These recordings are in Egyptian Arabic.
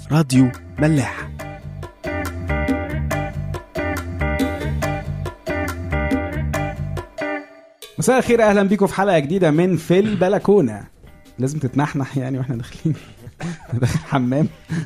راديو ملاح مساء الخير اهلا بيكم في حلقه جديده من في البلكونه لازم تتنحنح يعني واحنا داخلين داخل حمام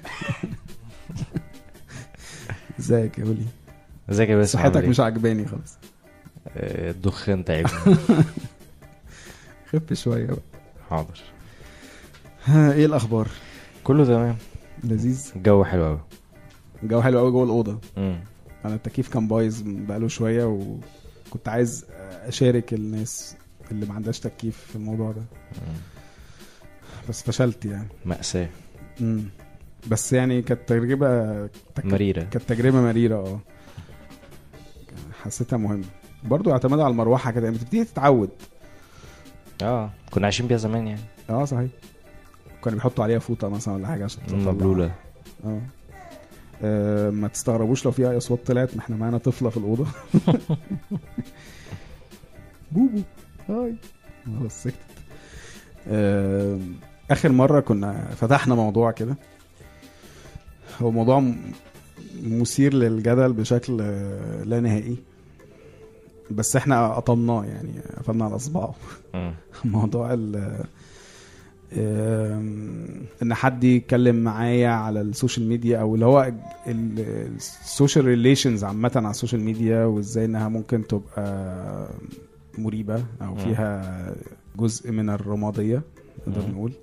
ازيك يا ولي ازيك يا باسم صحتك عامل مش ايه؟ عاجباني خالص آه، الدخان تعبني خف شويه بقى حاضر ها، ايه الاخبار كله تمام لذيذ الجو حلو قوي الجو حلو قوي جوه الاوضه انا التكييف كان بايظ بقاله شويه وكنت عايز اشارك الناس اللي ما عندهاش تكييف في الموضوع ده بس فشلت يعني مأساة مم. بس يعني كانت تجربه تك... مريرة كانت تجربه مريره اه حسيتها مهمه برضو اعتماد على المروحه كده يعني بتبتدي تتعود اه كنا عايشين بيها زمان يعني اه صحيح كانوا بيحطوا عليها فوطه مثلا ولا حاجه عشان تطلع. مبلولة اه آه، ما تستغربوش لو في اي اصوات طلعت ما احنا معانا طفله في الاوضه بوبو هاي خلاص سكتت آه، اخر مره كنا فتحنا موضوع كده هو موضوع م- مثير للجدل بشكل آه، لا نهائي بس احنا قطمناه يعني قفلنا على اصبعه مم. موضوع ال آم، ان حد يتكلم معايا على السوشيال ميديا او اللي هو السوشيال ريليشنز عامه على السوشيال ميديا وازاي انها ممكن تبقى مريبه او مم. فيها جزء من الرماديه نقدر مم. نقول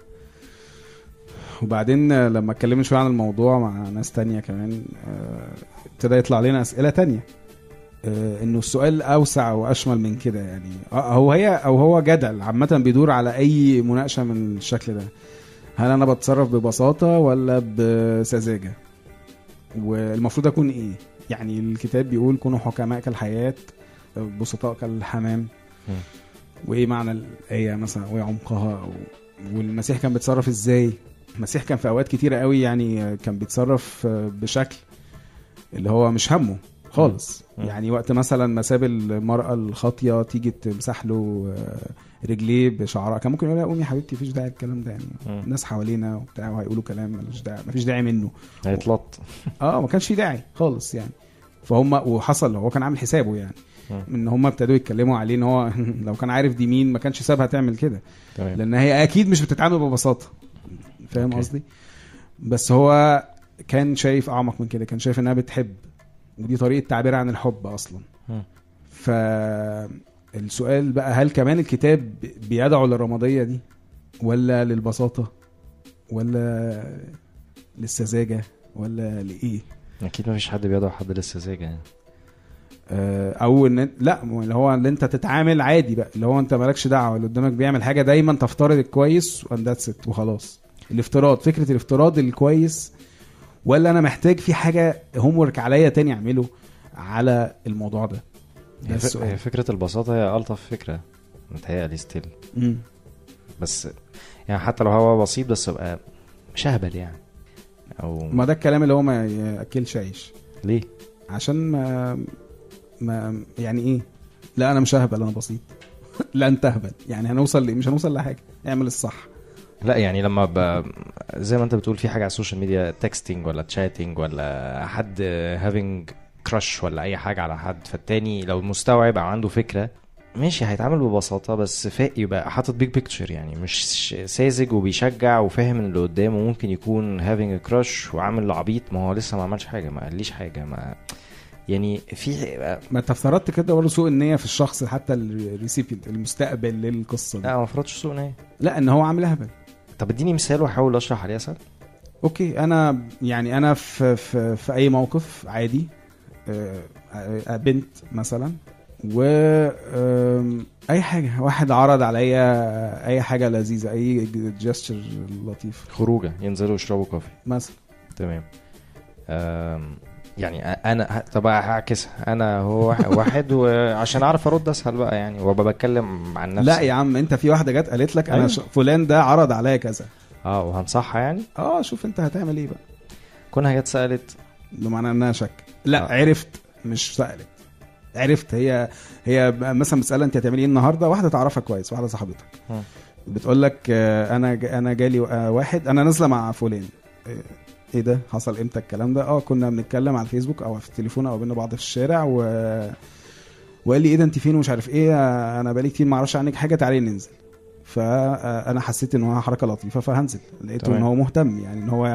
وبعدين لما اتكلمنا شويه عن الموضوع مع ناس تانية كمان آه، ابتدى يطلع لنا اسئله تانية آه، انه السؤال اوسع واشمل من كده يعني آه، هو هي او هو جدل عامه بيدور على اي مناقشه من الشكل ده هل انا بتصرف ببساطه ولا بسذاجه والمفروض اكون ايه يعني الكتاب بيقول كونوا حكماء كالحياه بسطاء كالحمام مم. وايه معنى الايه مثلا وايه عمقها و- والمسيح كان بيتصرف ازاي المسيح كان في اوقات كتيره قوي يعني كان بيتصرف بشكل اللي هو مش همه خالص مم. يعني وقت مثلا ما ساب المرأة الخاطية تيجي تمسح له آه، رجليه بشعرها كان ممكن يقول لها قومي يا حبيبتي مفيش داعي الكلام ده يعني مم. الناس حوالينا وبتاع وهيقولوا كلام ملوش داعي مفيش داعي منه هيتلط اه ما كانش في داعي خالص يعني فهم وحصل هو كان عامل حسابه يعني مم. ان هم ابتدوا يتكلموا عليه ان هو لو كان عارف دي مين ما كانش سابها تعمل كده تمام لان هي اكيد مش بتتعامل ببساطه فاهم أوكي. قصدي بس هو كان شايف اعمق من كده كان شايف انها بتحب ودي طريقه تعبيرها عن الحب اصلا مم. فالسؤال بقى هل كمان الكتاب بيدعو للرماديه دي ولا للبساطه ولا للسذاجه ولا لايه اكيد مفيش حد بيدعو حد للسذاجة يعني آه، او ان لا اللي هو اللي انت تتعامل عادي بقى اللي هو انت مالكش دعوه اللي قدامك بيعمل حاجه دايما تفترض الكويس وان ذاتس ات وخلاص الافتراض فكره الافتراض الكويس ولا انا محتاج في حاجه هوم ورك عليا تاني اعمله على الموضوع ده ده هي, ف... السؤال هي فكرة البساطة هي ألطف فكرة متهيألي ستيل مم. بس يعني حتى لو هو بسيط بس يبقى مش اهبل يعني او ما ده الكلام اللي هو ما ياكلش عيش ليه؟ عشان ما ما يعني ايه لا انا مش ههبل انا بسيط لا انت اهبل يعني هنوصل لإيه؟ مش هنوصل لحاجه اعمل الصح لا يعني لما ب... زي ما انت بتقول في حاجه على السوشيال ميديا تكستنج ولا تشاتنج ولا حد هافينج كراش ولا اي حاجه على حد فالتاني لو مستوعب او عنده فكره ماشي هيتعامل ببساطه بس فاق يبقى حاطط بيج بيكتشر يعني مش ساذج وبيشجع وفاهم ان اللي قدامه ممكن يكون هافينج كراش وعامل له عبيط ما هو لسه ما عملش حاجه ما قاليش حاجه ما يعني في ما انت افترضت كده برضه سوء النيه في الشخص حتى الريسيبينت المستقبل للقصه دي لا ما فرضش سوء نيه لا ان هو عامل اهبل طب اديني مثال واحاول اشرح عليه اسهل اوكي انا يعني انا في في, في اي موقف عادي آه، آه، بنت مثلا و آم، اي حاجه واحد عرض عليا اي حاجه لذيذه اي جستشر لطيف خروجه ينزلوا يشربوا كوفي مثلا تمام أم، يعني انا طب هعكسها انا هو واحد- واحد وعشان اعرف ارد اسهل بقى يعني وابقى بتكلم عن نفسي لا يا عم انت في واحده جت قالت لك انا أيوة. ش- فلان ده عرض عليا كذا اه وهنصحها يعني اه شوف انت هتعمل ايه بقى كونها جت سالت بمعنى انها شك لا آه. عرفت مش سالت عرفت هي هي مثلا بتسالها انت هتعملي ايه النهارده واحده تعرفها كويس واحده صاحبتك مم. بتقول لك آه، انا ج- انا جالي آه، واحد انا نازله مع فلان آه، ايه ده حصل امتى الكلام ده اه كنا بنتكلم على الفيسبوك او في التليفون او بين بعض في الشارع و وقال لي ايه ده انت فين ومش عارف ايه انا بقالي كتير ما اعرفش عنك حاجه تعالي ننزل فانا حسيت ان هو حركه لطيفه فهنزل لقيته تمام. ان هو مهتم يعني ان هو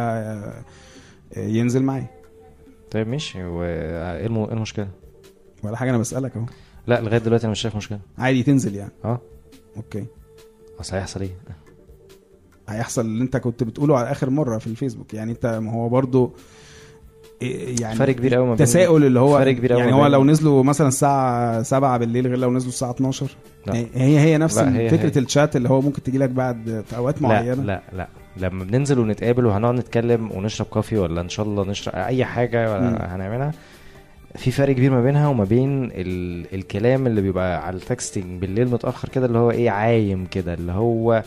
ينزل معايا طيب ماشي وايه الم... إيه المشكله ولا حاجه انا بسالك اهو لا لغايه دلوقتي انا مش شايف مشكله عادي تنزل يعني اه اوكي اصل هيحصل ايه هيحصل اللي انت كنت بتقوله على اخر مره في الفيسبوك يعني انت ما هو برضو إيه يعني فرق كبير قوي ما بين تساؤل اللي هو فرق كبير قوي يعني ما هو بين- لو نزلوا مثلا الساعه 7 بالليل غير لو نزلوا الساعه 12 لا. يعني هي هي نفس لا، هي- فكره هي. الشات اللي هو ممكن تجي لك بعد في اوقات لا معينه لا لا لما بننزل ونتقابل وهنقعد نتكلم ونشرب كوفي ولا ان شاء الله نشرب اي حاجه مم. ولا هنعملها في فرق كبير ما بينها وما بين ال... الكلام اللي بيبقى على التكستنج بالليل متاخر كده اللي هو ايه عايم كده اللي هو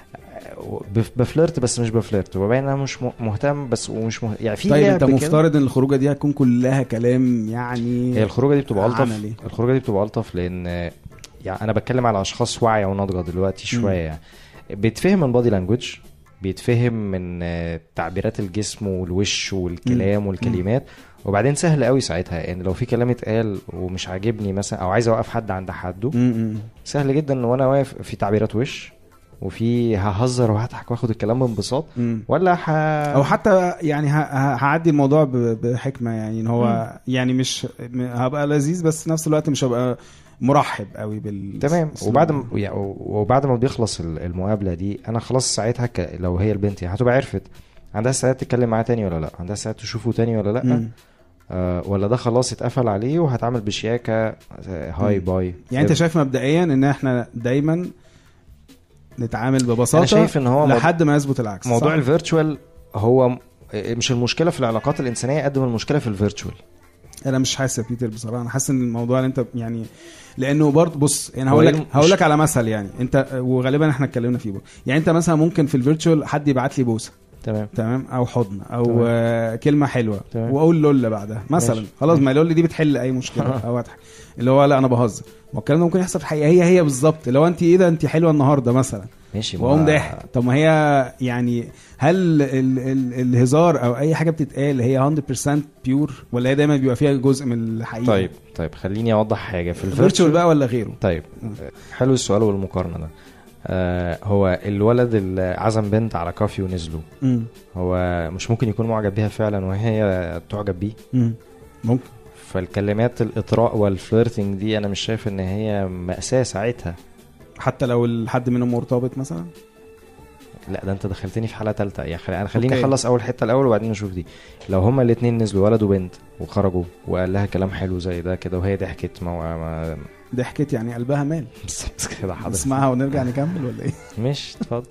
بف- بفلرت بس مش بفلرت وباين انا مش م- مهتم بس ومش مه... يعني في طيب لعب انت كده. مفترض ان الخروجه دي هتكون كلها كلام يعني هي الخروجه دي بتبقى الطف عملي. الخروجه دي بتبقى الطف لان يعني انا بتكلم على اشخاص واعيه وناضجه دلوقتي مم. شويه يعني بيتفهم من بادي لانجوج بيتفهم من آه، تعبيرات الجسم والوش والكلام والكلمات وبعدين سهل قوي ساعتها ان لو في كلام اتقال ومش عاجبني مثلا او عايز اوقف حد عند حده م- م. سهل جدا وانا واقف في تعبيرات وش وفي ههزر وهضحك واخد الكلام بانبساط م. ولا ح... او حتى يعني ه- ه- هعدي الموضوع ب- بحكمه يعني ان هو يعني مش م- هبقى لذيذ بس في نفس الوقت مش هبقى مرحب قوي بال تمام الأسلوب. وبعد ما يعني وبعد ما بيخلص ال- المقابله دي انا خلاص ساعتها ك... لو هي البنت يعني هتبقى عرفت عندها استعداد تتكلم معاه تاني ولا لا عندها استعداد تشوفه تاني ولا لا م. آه ولا ده خلاص اتقفل عليه وهتعمل بشياكه آه، هاي مم. باي يعني انت شايف مبدئيا ان احنا دايما نتعامل ببساطه انا شايف ان هو مو- لحد ما يثبت العكس موضوع صح؟ الفيرتشوال هو م- مش المشكله في العلاقات الانسانيه قد ما المشكله في الفيرتشوال انا مش حاسس يا بيتر بصراحه انا حاسس ان الموضوع اللي انت يعني لانه برضه بص يعني هقول هو لك إيه هقول مش- لك على مثل يعني انت وغالبا احنا اتكلمنا فيه برضه. يعني انت مثلا ممكن في الفيرتشوال حد يبعت لي بوسه تمام تمام او حضن او تمام. آه كلمه حلوه تمام. واقول لولا بعدها مثلا ماشي. خلاص ما لولا دي بتحل اي مشكله او اضحك اللي هو لا انا بهزر ما الكلام ده ممكن يحصل في الحقيقه هي هي بالظبط اللي هو انت ايه ده انت حلوه النهارده مثلا ماشي ما- واقوم ضاحك طب ما هي يعني هل ال ال الهزار او اي حاجه بتتقال هي 100% بيور ولا هي دايما بيبقى فيها جزء من الحقيقه طيب طيب خليني اوضح حاجه في فيرتشوال الفيرتشوال بقى ولا غيره طيب مم. حلو السؤال والمقارنه ده آه هو الولد اللي عزم بنت على كافي ونزلوا مم. هو مش ممكن يكون معجب بيها فعلا وهي تعجب بيه مم. ممكن فالكلمات الاطراء والفليرتنج دي انا مش شايف ان هي مأساة ساعتها حتى لو الحد منهم مرتبط مثلا لا ده انت دخلتني في حاله ثالثه يا خلي انا خليني أوكي. اخلص اول حته الاول وبعدين نشوف دي لو هما الاثنين نزلوا ولد وبنت وخرجوا وقال لها كلام حلو زي ده كده وهي ضحكت ما, ما... ضحكت يعني قلبها مال بالظبط كده حضرتك نسمعها ونرجع نكمل ولا ايه مش اتفضل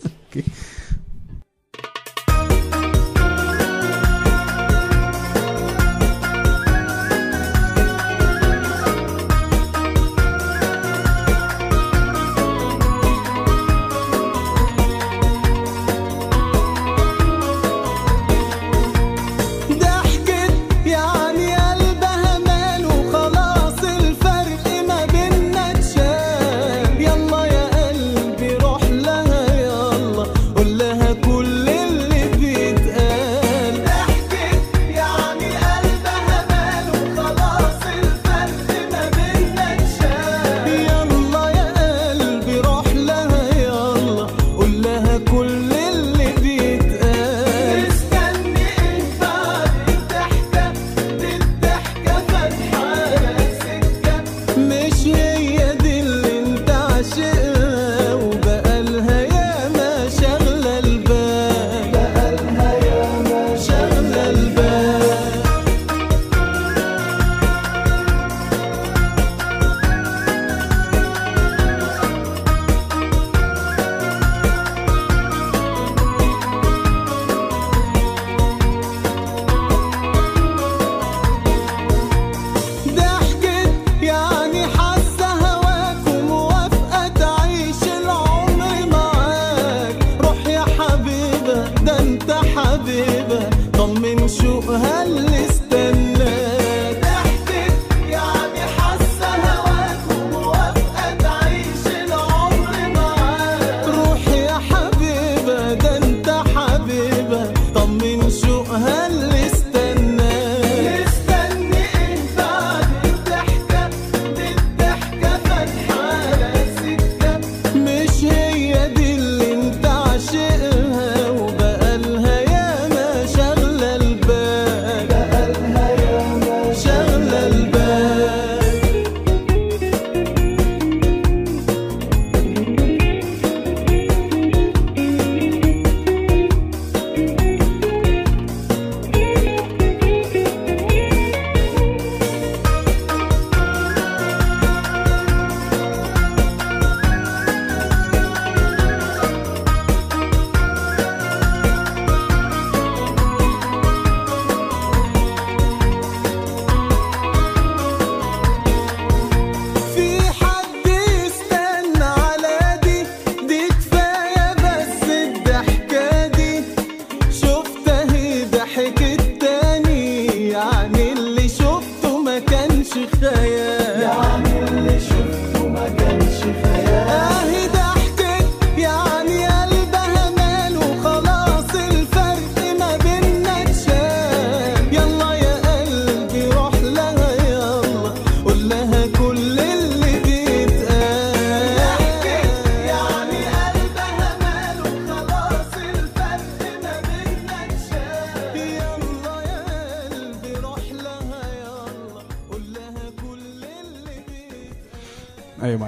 ضحكت يعني قلبها مال وخلاص الفرق ما بينا اتشال يلا يا قلبي روح لها يلا قول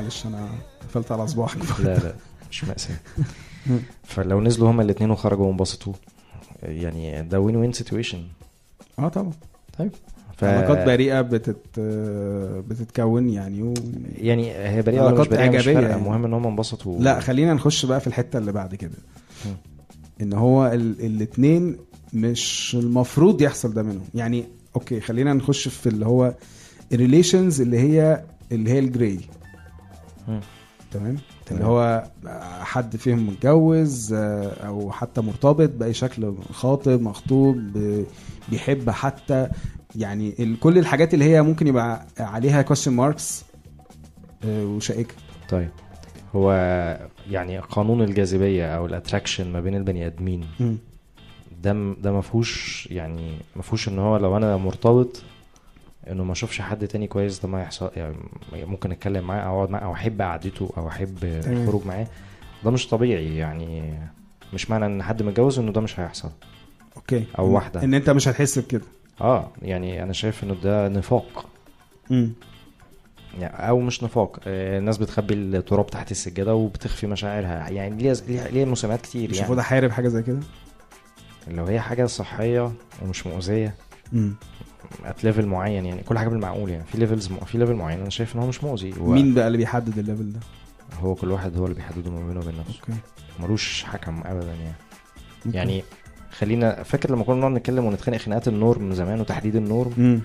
معلش انا قفلت على صباعك لا لا مش مأساة فلو نزلوا هما الاثنين وخرجوا وانبسطوا يعني ده وين وين سيتويشن اه طبعا طيب ف... علاقات بريئه بتت بتتكون يعني و... يعني هي بريئه ولا مش علاقات بريئه مش إيجابية فارقه يعني. المهم ان هم انبسطوا لا خلينا نخش بقى في الحته اللي بعد كده مم. ان هو ال... الاتنين مش المفروض يحصل ده منهم يعني اوكي خلينا نخش في اللي هو الريليشنز اللي هي اللي هي الجراي مم. تمام اللي تمام. هو حد فيهم متجوز آه، او حتى مرتبط باي شكل خاطب مخطوب ب- بيحب حتى يعني ال- كل الحاجات اللي هي ممكن يبقى عليها question marks آه، وشائكه طيب هو يعني قانون الجاذبيه او الاتراكشن ما بين البني ادمين مم. ده م- ده ما فيهوش يعني ما فيهوش ان هو لو انا مرتبط انه ما اشوفش حد تاني كويس ده ما يحصل يعني ممكن اتكلم معاه او اقعد معاه او احب قعدته او احب تمام. الخروج معاه ده مش طبيعي يعني مش معنى ان حد متجوز انه ده مش هيحصل اوكي أو إن- واحدة. ان انت مش هتحس بكده اه يعني انا شايف انه ده نفاق مم. يعني او مش نفاق آه، الناس بتخبي التراب تحت السجاده وبتخفي مشاعرها يعني ليها ليها, ليها مسميات كتير مش يعني المفروض احارب حاجه زي كده لو هي حاجه صحيه ومش مؤذيه مم. ات ليفل معين يعني كل حاجه بالمعقول يعني في ليفلز في ليفل معين انا شايف ان هو مش مؤذي هو مين بقى اللي بيحدد الليفل ده هو كل واحد هو اللي بيحدده ما بينه وبين نفسه اوكي ملوش حكم ابدا يعني أوكي. يعني خلينا فاكر لما كنا بنقعد نتكلم ونتخانق خناقات النورم من زمان وتحديد النورم مم.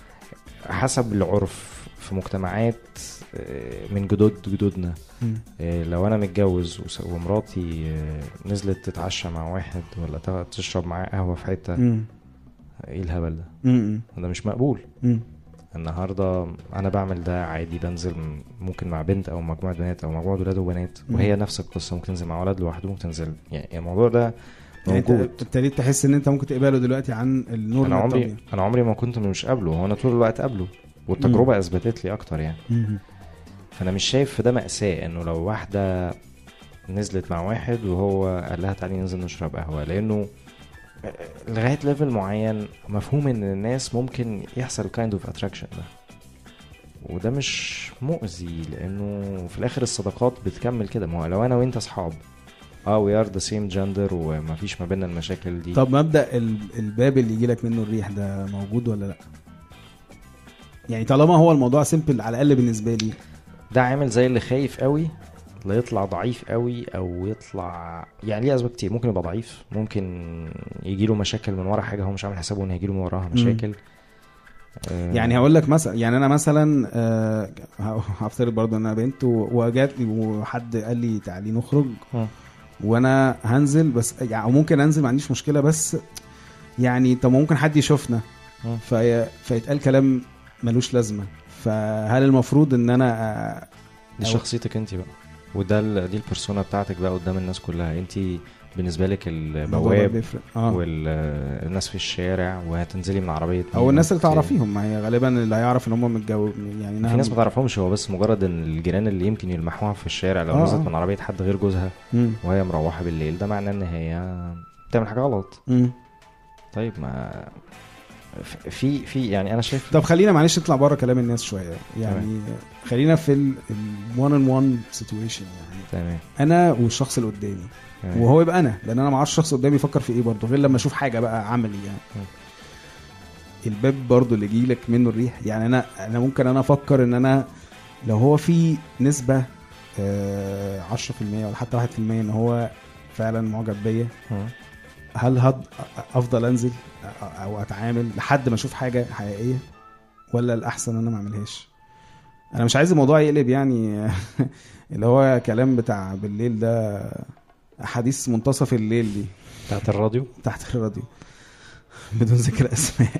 حسب العرف في مجتمعات آه، من جدود جدودنا مم. آه، لو انا متجوز وس- ومراتي آه، نزلت تتعشى مع واحد ولا تا- تشرب معاه قهوه في حته مم. ايه الهبل ده مم. ده مش مقبول مم. النهارده انا بعمل ده عادي بنزل م- ممكن مع بنت او مجموعه بنات او مجموعه ولاد وبنات مم. وهي نفس القصه ممكن تنزل مع ولد لوحده ممكن تنزل يعني الموضوع ده يعني انت موجود ابتديت تحس ان انت ممكن تقبله دلوقتي عن النور انا عمري الطبيعي. انا عمري ما كنت مش قابله هو انا طول الوقت قابله والتجربه اثبتت لي اكتر يعني مم. فانا مش شايف في ده مأساة انه لو واحدة نزلت مع واحد وهو قال لها تعالي ننزل نشرب قهوة لانه لغاية ليفل معين مفهوم ان الناس ممكن يحصل kind of attraction ده وده مش مؤذي لانه في الاخر الصداقات بتكمل كده ما هو لو انا وانت اصحاب اه وي ار ذا سيم جندر ومفيش ما بيننا المشاكل دي طب مبدا ال- الباب اللي يجي لك منه الريح ده موجود ولا لا يعني طالما هو الموضوع سيمبل على الاقل بالنسبه لي ده عامل زي اللي خايف قوي لا يطلع ضعيف قوي او يطلع يعني ليه اسباب كتير ممكن يبقى ضعيف ممكن يجي له مشاكل من ورا حاجه هو مش عامل حسابه ان هيجي له من وراها مشاكل آه، يعني هقول لك مثلا يعني انا مثلا آه، ه- هفترض برضه ان انا بنت و- وجات لي وحد قال لي تعالي نخرج مم. وانا هنزل بس يعني أو ممكن انزل ما عنديش مشكله بس يعني طب ممكن حد يشوفنا مم. في فيتقال كلام ملوش لازمه فهل المفروض ان انا آه، دي أو- شخصيتك انت بقى وده ال- دي البرسونا بتاعتك بقى قدام الناس كلها انت بالنسبه لك الموضوع ده البواب بيفرق اه والناس في الشارع وهتنزلي من عربيه او مين الناس اللي وت- تعرفيهم ما هي غالبا اللي هيعرف ان هم متجوز يعني في ناس ما تعرفهمش هو بس مجرد ان الجيران اللي يمكن يلمحوها في الشارع لو آه، نزلت آه. من عربيه حد غير جوزها مم. وهي مروحه بالليل ده معناه ان هي بتعمل حاجه غلط مم. طيب ما في في يعني انا شايف طب خلينا معلش نطلع بره كلام الناس شويه يعني خلينا في الوان ان وان سيتويشن يعني تمام انا والشخص اللي قدامي تمام. وهو يبقى انا لان انا ما اعرفش الشخص قدامي يفكر في ايه برضه غير لما اشوف حاجه بقى عملي يعني مم. الباب برضه اللي يجي لك منه الريح يعني انا انا ممكن انا افكر ان انا لو هو في نسبه آه 10% ولا حتى 1% ان هو فعلا معجب بيا مم. هل هد افضل انزل او اتعامل لحد ما اشوف حاجه حقيقيه ولا الاحسن ان انا ما اعملهاش انا مش عايز الموضوع يقلب يعني اللي هو كلام بتاع بالليل ده حديث منتصف الليل دي بتاعت الراديو تحت الراديو بدون ذكر اسماء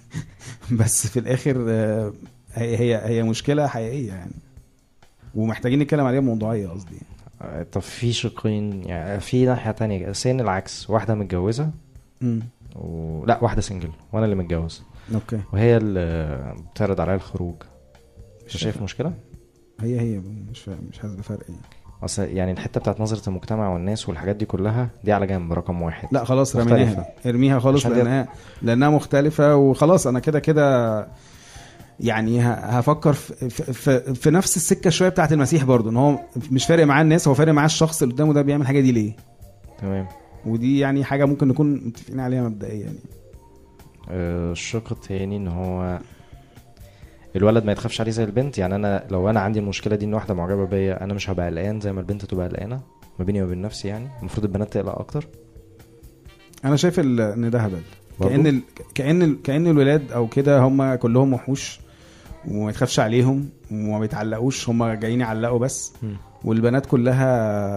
بس في الاخر آه، هي هي هي مشكله حقيقيه يعني ومحتاجين نتكلم عليها بموضوعيه قصدي آه، طب في شقين يعني في ناحيه تانية سين العكس واحده متجوزه امم و... لا واحده سنجل وانا اللي متجوز اوكي وهي اللي بتعرض عليا الخروج انت شايف مشكله هي هي مش فاهم مش حاسس بفرق يعني اصل يعني الحته بتاعت نظره المجتمع والناس والحاجات دي كلها دي على جنب رقم واحد لا خلاص مختلفة. رميناها ارميها خالص عشان دي- لانها لانها مختلفه وخلاص انا كده كده يعني ه- هفكر في, في, في, في نفس السكه شويه بتاعت المسيح برضو ان هو مش فارق معاه الناس هو فارق معاه الشخص اللي قدامه ده بيعمل الحاجه دي ليه تمام ودي يعني حاجه ممكن نكون متفقين عليها مبدئيا يعني آه، الشق التاني ان هو الولد ما يتخافش عليه زي البنت يعني انا لو انا عندي المشكله دي ان واحده معجبه بيا انا مش هبقى قلقان زي ما البنت تبقى قلقانه ما بيني وبين نفسي يعني المفروض البنات تقلق اكتر انا شايف ال- ان ده هبل برضو؟ كان ال... كان ال... كان الولاد او كده هم كلهم وحوش وما يتخافش عليهم وما بيتعلقوش هم جايين يعلقوا بس مم. والبنات كلها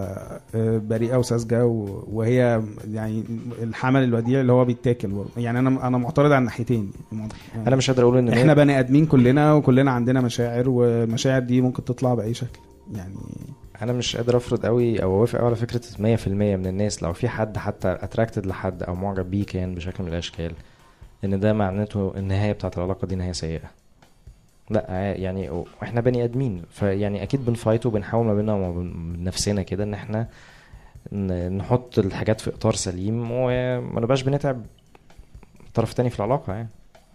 آه، بريئه وساذجه و- وهي يعني الحمل الوديع اللي هو بيتاكل برضه يعني انا انا معترض على الناحيتين يعني انا مش قادر اقول ان احنا بني ادمين كلنا وكلنا عندنا مشاعر والمشاعر دي ممكن تطلع باي شكل يعني انا مش قادر افرض قوي او اوافق قوي على فكره 100% من الناس لو في حد حتى اتراكتد لحد او معجب بيه كان بشكل من الاشكال ان ده معناته النهايه بتاعت العلاقه دي نهايه سيئه لا يعني احنا بني ادمين فيعني اكيد بنفايت وبنحاول ما بيننا وما بين نفسنا كده ان احنا ن- نحط الحاجات في اطار سليم وما نبقاش بنتعب الطرف التاني في العلاقه يعني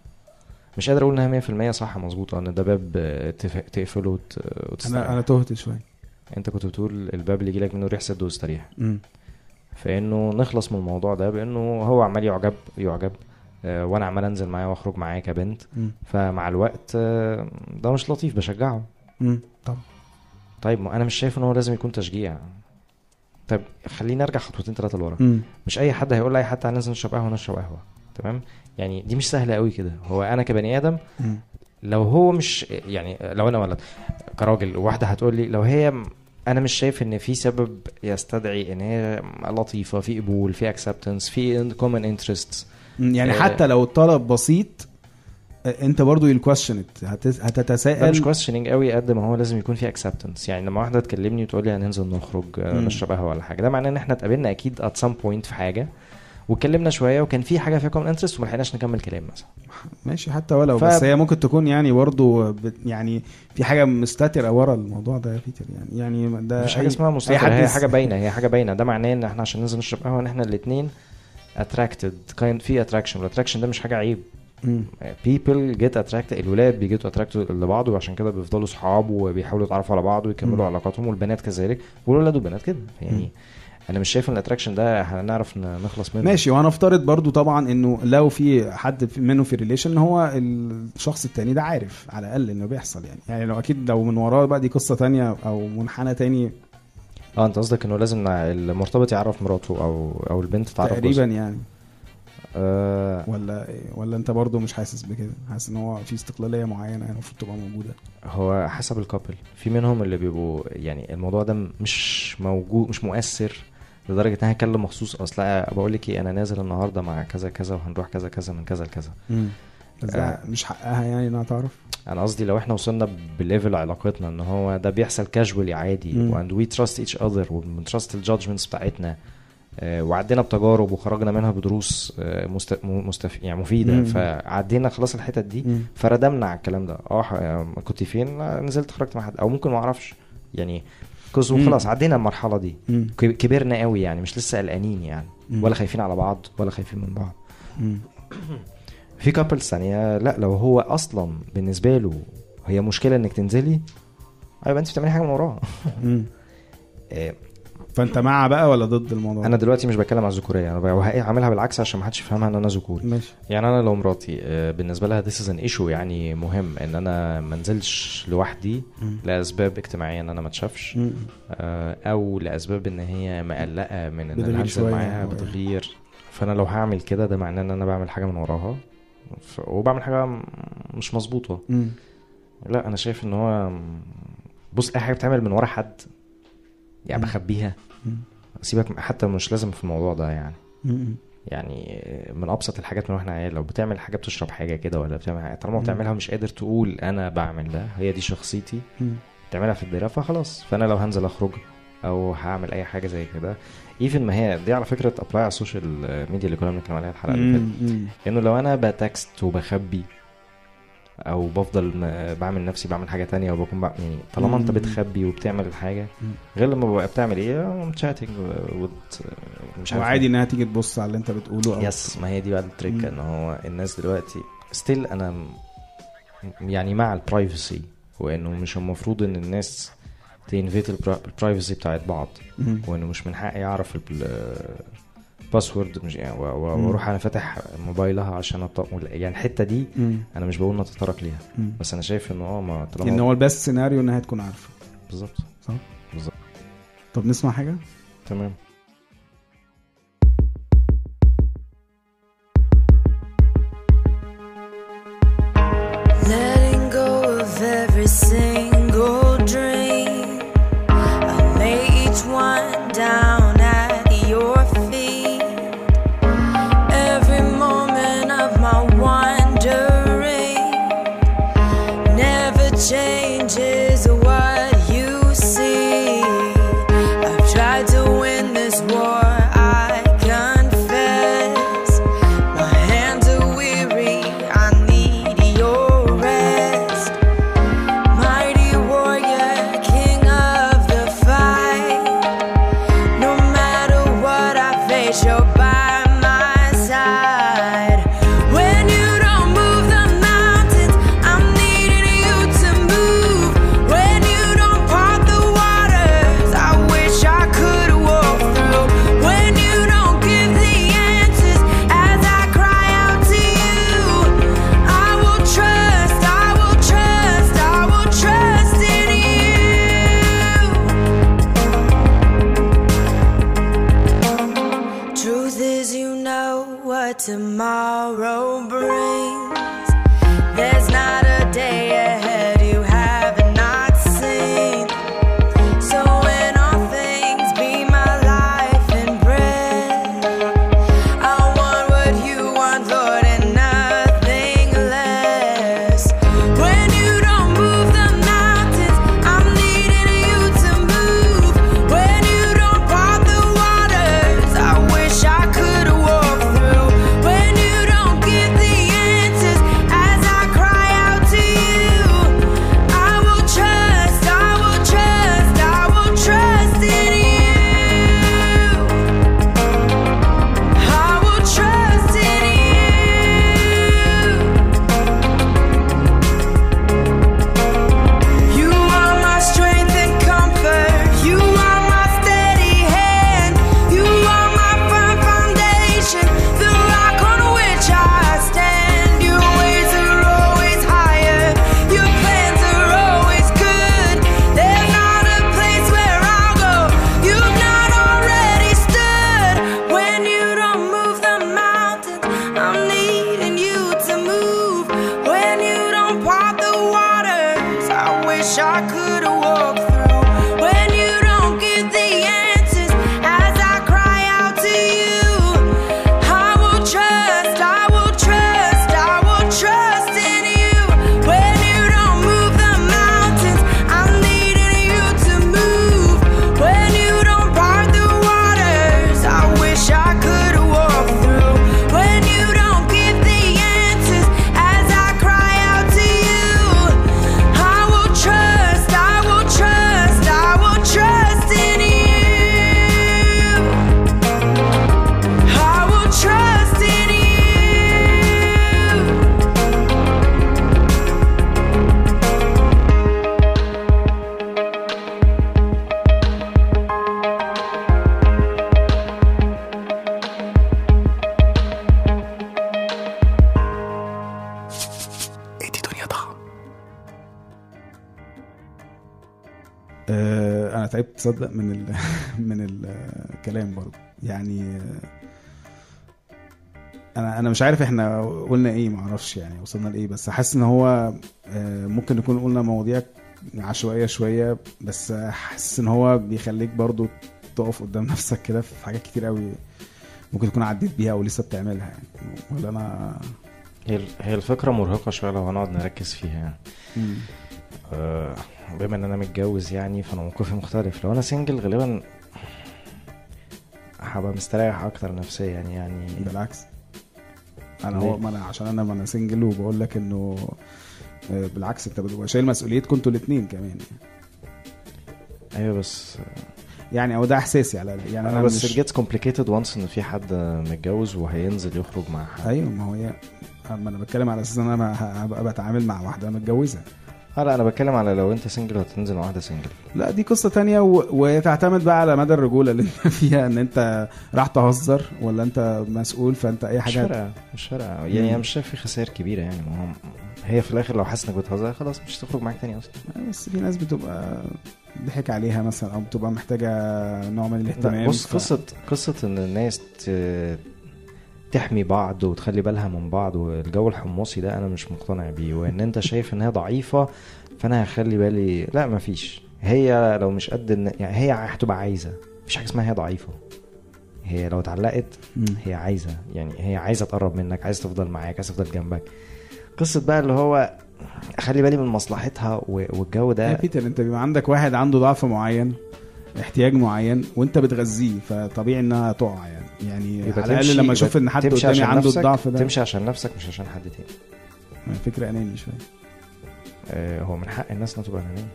مش قادر اقول انها 100% صح مظبوطه ان ده باب آه، تف- تقفله وت- وتستريح انا انا تهت شويه انت كنت بتقول الباب اللي يجيلك منه ريح سد واستريح مم. فانه نخلص من الموضوع ده بانه هو عمال يعجب يعجب آه، وانا عمال انزل معاه واخرج معاه كبنت مم. فمع الوقت آه، ده مش لطيف بشجعه مم. طبعا طيب ما انا مش شايف ان هو لازم يكون تشجيع طيب خلينا نرجع خطوتين ثلاثه لورا مم. مش اي حد هيقول لاي حد تعالى ننزل نشرب قهوه نشرب قهوه تمام يعني دي مش سهله قوي كده هو انا كبني ادم مم. لو هو مش يعني لو انا ولد كراجل واحده هتقول لي لو هي انا مش شايف ان في سبب يستدعي ان هي لطيفه في قبول في اكسبتنس في كومن انترستس مم. يعني آه. حتى لو الطلب بسيط آه، انت برضو الكويشن ده مش هتتساءل كويستشننج قوي قد ما هو لازم يكون في اكسبتنس يعني لما واحده تكلمني وتقول لي هننزل نخرج آه، مم. نشرب قهوه ولا حاجه ده معناه ان احنا اتقابلنا اكيد ات سام بوينت في حاجه واتكلمنا شويه وكان في حاجه فيها كومن انترست وما لحقناش نكمل كلام مثلا ماشي حتى ولو ف- بس هي ممكن تكون يعني برضو بت- يعني في حاجه مستتره ورا الموضوع ده يا بيتر يعني يعني ده مفيش حاجه أي- اسمها أي مستقبل حد هي يس- حاجه باينه هي حاجه باينه ده معناه ان احنا عشان ننزل نشرب قهوه ان احنا الاثنين اتراكتد كاين في اتراكشن والاتراكشن ده مش حاجه عيب مم. people get attracted الولاد بيجيتوا attracted لبعض وعشان كده بيفضلوا صحاب وبيحاولوا يتعرفوا على بعض ويكملوا مم. علاقاتهم والبنات كذلك والولاد والبنات كده يعني مم. انا مش شايف ان الاتراكشن ده هنعرف ن- نخلص منه ماشي وهنفترض برضو طبعا انه لو في حد في- منه في ريليشن هو الشخص التاني ده عارف على الاقل انه بيحصل يعني يعني لو اكيد لو من وراه بقى دي قصه تانية او منحنى تاني اه انت قصدك انه لازم نع- المرتبط يعرف مراته او او البنت تعرف تقريبا جوزها. يعني آه ولا ولا انت برضو مش حاسس بكده حاسس ان هو في استقلاليه معينه يعني المفروض تبقى موجوده هو حسب الكابل في منهم اللي بيبقوا يعني الموضوع ده مش موجود مش مؤثر لدرجه ان انا هكلم مخصوص اصل بقول لك ايه انا نازل النهارده مع كذا كذا وهنروح كذا كذا من كذا لكذا بس ده آه. مش حقها يعني انها تعرف انا قصدي لو احنا وصلنا بليفل علاقتنا ان هو ده بيحصل كاجوالي عادي مم. واند وي تراست ايتش اذر وبنتراست الجادجمنتس بتاعتنا آه، وعدينا بتجارب وخرجنا منها بدروس آه، مست... م- مستف... يعني مفيده مم. فعدينا خلاص الحتت دي مم. فردمنا على الكلام ده اه ح- كنت فين آه، نزلت خرجت مع حد او ممكن ما اعرفش يعني كوز مم. خلاص عدينا المرحله دي مم. ك- كبرنا قوي يعني مش لسه قلقانين يعني مم. ولا خايفين على بعض ولا خايفين من بعض مم. في كابلز ثانيه لا لو هو اصلا بالنسبه له هي مشكله انك تنزلي ايوه انت بتعملي حاجه من وراه مم. آه، فانت مع بقى ولا ضد الموضوع انا دلوقتي مش بتكلم على الذكوريه انا بقى- عاملها بالعكس عشان ما حدش يفهمها ان انا ذكوري ماشي يعني انا لو مراتي آه، بالنسبه لها this is an issue يعني مهم ان انا ما انزلش لوحدي مم. لاسباب اجتماعيه ان انا ما اتشافش مم. آه، او لاسباب ان هي مقلقه من ان بتغير انا هنزل شوية معاها أو- بتغيير فانا لو هعمل كده ده معناه ان انا بعمل حاجه من وراها ف... وبعمل حاجه م- مش مظبوطه مم. لا انا شايف ان هو بص اي حاجه بتتعمل من ورا حد يعني مم. بخبيها مم. سيبك حتى مش لازم في الموضوع ده يعني مم. يعني من ابسط الحاجات من واحنا عيال لو بتعمل حاجه بتشرب حاجه كده ولا بتعمل حاجه طالما مم. بتعملها مش قادر تقول انا بعمل ده هي دي شخصيتي مم. تعملها في الدايره فخلاص فانا لو هنزل اخرج او هعمل اي حاجه زي كده ايفن ما هي دي على فكره ابلاي على السوشيال ميديا اللي كنا بنتكلم عليها الحلقه اللي فاتت مم. مم. انه لو انا بتكست وبخبي او بفضل م- بعمل نفسي بعمل حاجه تانية وبكون بع... يعني طالما انت مم. بتخبي وبتعمل الحاجه مم. غير لما ببقى بتعمل ايه تشاتنج وت... مش عارف وعادي انها تيجي تبص على اللي انت بتقوله او يس ما هي دي بقى التريك مم. ان هو الناس دلوقتي ستيل انا م- يعني مع البرايفسي وانه مش المفروض ان الناس تنفيت البرايفسي بتاعت بعض مم. وانه مش من حقي اعرف الباسورد مش يعني و- و- مم. واروح انا فاتح موبايلها عشان أط... يعني الحته دي مم. انا مش بقول نتطرق ليها مم. بس انا شايف انه اه ما ان طالما هو البست سيناريو انها تكون عارفه بالظبط صح؟ بالظبط طب نسمع حاجه تمام Letting go of every single dream. I lay each one down at your feet. Every moment of my wandering never changes what you see. I've tried to win this war, I confess. My hands are weary, I need your rest. Mighty warrior, king of the fight. No matter what I face, you're by my side. When you don't move the mountains, I'm needing you to move. When you don't part the waters, I wish I could walk through. When you don't give the answers as I cry out to you, I will trust, I will trust, I will trust in you. Truth is, you know what tomorrow brings. There's not a day ahead you have not seen. So in all things, be my life and breath. I want what you want, Lord, and nothing less. When you don't move the mountains, I'm needing you to move. When you don't part the waters, I wish I could walk through. When you don't give the answers as I cry out to you, I will trust, I will trust, I will trust in you. I will trust in you. You are my strength and comfort. You are my steady hand. You are my firm foundation, the rock on which I stand. Your ways are always higher. Your plans are always good. There's not a place where I'll go. You've not already stood. When you don't move the mountains, I'm needing you to move. When you don't part the waters, I wish I could walk through. When you don't give the answers as I cry out to you, I will trust, I will trust, I will trust in you. When you don't move the mountains, I'm needing you to move. When you don't part the waters, I wish I could walk through. When you don't give the answers as I cry out to you, I will trust, I will trust, I will trust in you. I will trust in you. آه، انا تعبت تصدق من ال... من الكلام برضه يعني آه، انا انا مش عارف احنا قلنا ايه ما اعرفش يعني وصلنا لايه بس حاسس ان هو آه، ممكن نكون قلنا مواضيع عشوائيه شويه بس حاسس ان هو بيخليك برضه تقف قدام نفسك كده في حاجات كتير قوي ممكن تكون عديت بيها او لسه بتعملها يعني ولا انا هي هي الفكره مرهقه شويه لو هنقعد نركز فيها يعني مم. آه، بما ان انا متجوز يعني فانا موقفي مختلف لو انا سنجل غالبا هبقى مستريح اكتر نفسيا يعني بالعكس انا ليه؟ هو ما انا عشان انا ما انا سنجل وبقول لك انه آه، بالعكس انت بتبقى شايل مسؤوليتكم انتوا الاثنين كمان يعني. ايوه بس يعني او ده احساسي على الأقل. يعني انا انا بس مش it gets complicated once ان في حد متجوز وهينزل يخرج مع حد ايوه ما هو هي اما انا بتكلم على اساس ان انا هبقى بتعامل مع واحده متجوزه اه لا انا بتكلم على لو انت سنجل وهتنزل مع واحده سنجل لا دي قصه تانية و... وتعتمد بقى على مدى الرجوله اللي انت فيها ان انت راح تهزر ولا انت مسؤول فانت اي مش حاجه فارقه مش فارقه يعني انا مش شايف في خسائر كبيره يعني ما هو هي في الاخر لو حاسس انك بتهزر خلاص مش هتخرج معاك تاني اصلا بس في ناس بتبقى ضحك عليها مثلا او بتبقى محتاجه نوع من الاهتمام لا بص ف- قصه قصه ان الناس ت... تحمي بعض وتخلي بالها من بعض والجو الحمصي ده انا مش مقتنع بيه وان انت شايف ان هي ضعيفه فانا هخلي بالي لا مفيش هي لو مش قد إن... يعني هي هتبقى عايزه مفيش حاجه اسمها هي ضعيفه هي لو اتعلقت مم. هي عايزه يعني هي عايزه تقرب منك عايزه تفضل معاك عايزه تفضل جنبك قصه بقى اللي هو اخلي بالي من مصلحتها و- والجو يا ده بيتر انت بيبقى عندك واحد عنده ضعف معين احتياج معين وانت بتغذيه فطبيعي انها تقع يعني يعني يبقى على الاقل تمشي- لما يبقى اشوف ان حد تمشي قدامي عشان عنده نفسك- الضعف ده تمشي عشان نفسك مش عشان حد تاني فكره اناني شويه آه، هو من حق الناس انها تبقى انانيه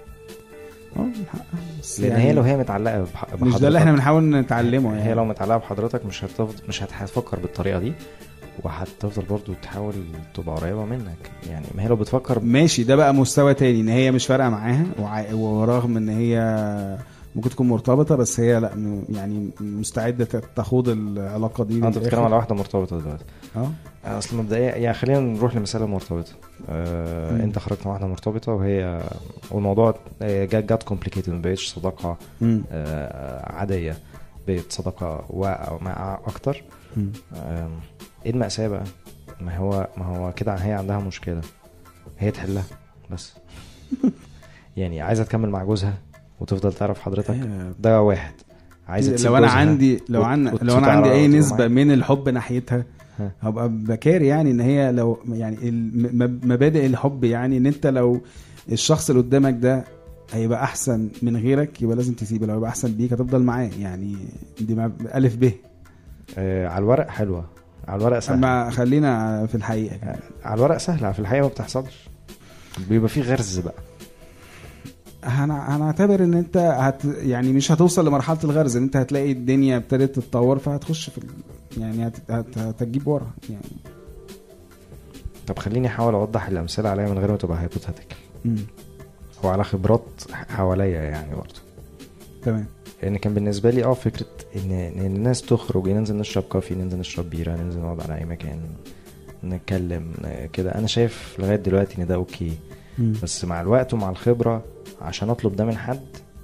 اه من حقها بس لان يعني هي لو هي متعلقه بح- مش ده اللي احنا بحضرتك، بنحاول نتعلمه يعني هي لو متعلقه بحضرتك مش هتفضل مش هت- هتفكر بالطريقه دي وهتفضل برضو تحاول تبقى قريبه منك يعني ما هي لو بتفكر ماشي ده بقى مستوى تاني ان هي مش فارقه معاها وع- ورغم ان هي ممكن تكون مرتبطه بس هي لا م- يعني مستعده ت- تخوض العلاقه دي انت للآخر. بتتكلم على واحده مرتبطه دلوقتي اه اصل مبدئيا يعني خلينا نروح لمثال مرتبطه آه مم. انت خرجت مع واحده مرتبطه وهي والموضوع آه، جات جات كومبليكيتد ما بقتش صداقه مم. آه عاديه بقت صداقه واقع مع اكتر مم. آم، ايه المأساة بقى؟ ما هو ما هو كده هي عندها مشكلة هي تحلها بس يعني عايزة تكمل مع جوزها وتفضل تعرف حضرتك هي- ده واحد عايزة تسيب لو انا جوزها عندي لو وت- عن وت- لو انا عندي وتعرف اي تبقى نسبه معاها. من الحب ناحيتها ها. هبقى بكاري يعني ان هي لو يعني الم- م- مبادئ الحب يعني ان انت لو الشخص اللي قدامك ده هيبقى احسن من غيرك يبقى لازم تسيبه لو هيبقى احسن بيك هتفضل معاه يعني دي مع- الف ب آه على الورق حلوة على الورق سهلة اما خلينا في الحقيقه كمان. على الورق سهلة في الحقيقة ما بتحصلش بيبقى في غرز بقى هن- هنعتبر ان انت هت يعني مش هتوصل لمرحله الغرز ان انت هتلاقي الدنيا ابتدت تتطور فهتخش في ال... يعني هت... هت... هتجيب ورا يعني طب خليني احاول اوضح الامثله عليا من غير ما تبقى هايبوثيتيكال مم. وعلى خبرات حواليا يعني برضه تمام لان كان بالنسبه لي اه فكره ان ان الناس تخرج ننزل نشرب كافي ننزل نشرب بيره ننزل نقعد على اي مكان نتكلم ن- كده انا شايف لغايه دلوقتي ان ده اوكي مم. بس مع الوقت ومع الخبره عشان اطلب ده من حد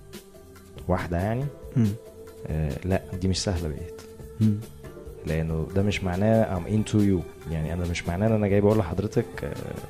واحده يعني مم. آه لا دي مش سهله بقيت مم. لانه ده مش معناه I'm into you يعني انا مش معناه ان انا جاي بقول لحضرتك آه،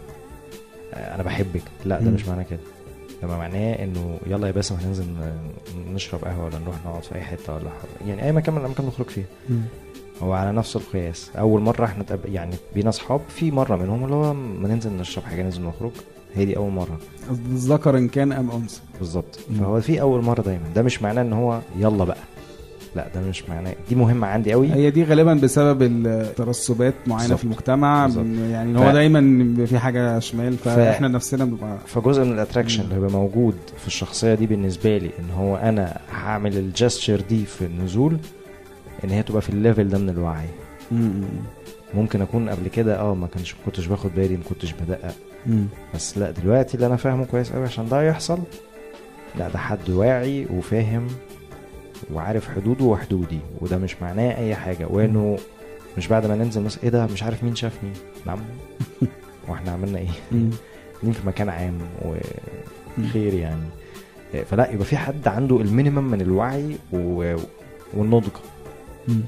آه، انا بحبك لا ده مم. مش معناه كده ده معناه انه يلا يا باسم هننزل ن- نشرب قهوه ولا نروح نقعد في اي حته ولا حاجة. يعني اي مكان من الاماكن نخرج فيها مم. هو على نفس القياس اول مره احنا تقب... يعني بينا اصحاب في مره منهم اللي هو ما ننزل نشرب حاجه ننزل نخرج هي دي اول مره ذكر ان كان ام انثى بالظبط مم. فهو في اول مره دايما ده مش معناه ان هو يلا بقى لا ده مش معناه دي مهمه عندي قوي هي دي غالبا بسبب الترسبات معينه بالظبط. في المجتمع بالظبط. يعني ان هو ف- دايما بيبقى في حاجه شمال فاحنا نفسنا بنبقى فجزء من الاتراكشن مم. اللي هيبقى موجود في الشخصيه دي بالنسبه لي ان هو انا هعمل الجستشر دي في النزول ان هي تبقى في الليفل ده من الوعي مم. ممكن اكون قبل كده اه ما كانش ما كنتش باخد بالي ما كنتش بدقق مم. بس لا دلوقتي اللي انا فاهمه كويس قوي عشان ده يحصل لا ده حد واعي وفاهم وعارف حدوده وحدودي وده مش معناه اي حاجه وانه مش بعد ما ننزل مثلا ايه ده مش عارف مين شافني نعم واحنا عملنا ايه مم. قاعدين في مكان عام وخير يعني فلا يبقى في حد عنده المينيمم من الوعي و... والنضج مم.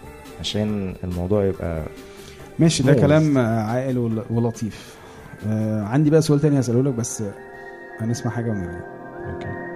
عشان الموضوع يبقى ماشي ده موز. كلام آه، عاقل ول- ولطيف آه عندي بقى سؤال تاني هسأله لك بس آه، هنسمع حاجه ونرجع اوكي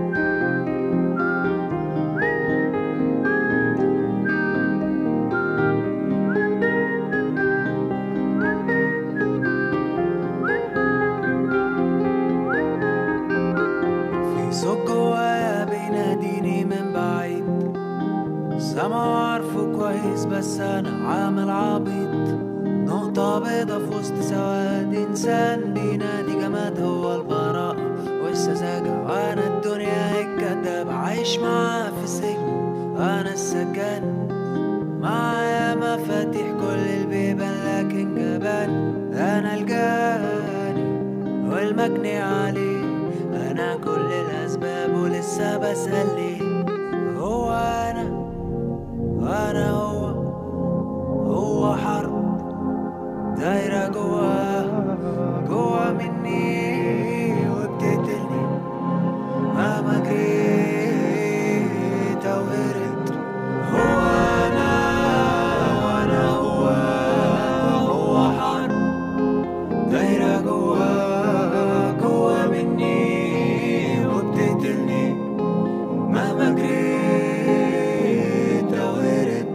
Thank بس انا عامل عبيط نقطة بيضة في وسط سواد انسان بينادي جماد هو البراءة والسذاجة وانا الدنيا الكداب عايش معاه في السجن انا السجان معايا مفاتيح كل البيبان لكن جبان انا الجاني والمجني عليه انا كل الاسباب ولسه بسأل ليه هو انا وانا هو هو حرب دايرة جوا جوا مني وبتقتلني مهما جريت او هربت هو انا وانا هو هو حرب دايرة جوا جوا مني وبتقتلني مهما جريت او هربت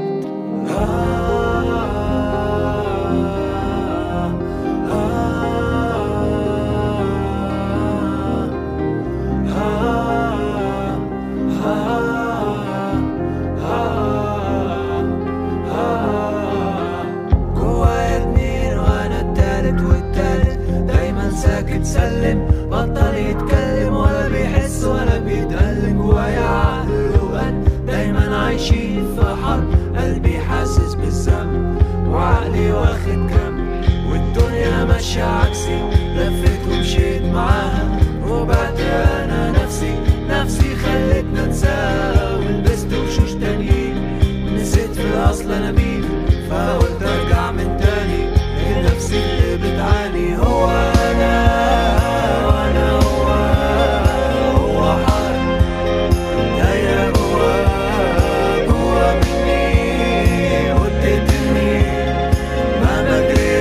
جوايا اتنين وانا التالت والتالت دايما ساكت سلم بطل يتكلم ولا بيحس ولا بيتألم جوايا عقل وقلب دايما عايشين في حرب قلبي حاسس بالذنب وعقلي واخد كم والدنيا ماشية عكسي لفيت ومشيت معاها وبعد انا نفسي نفسي خلتنا انساها ولبست وشوش تانيين نسيت في الاصل انا مين فقلت ارجع من تاني لنفسي اللي بتعاني هو انا وانا هو هو حرب دايرة جوا جوا مني وبتقتلني مهما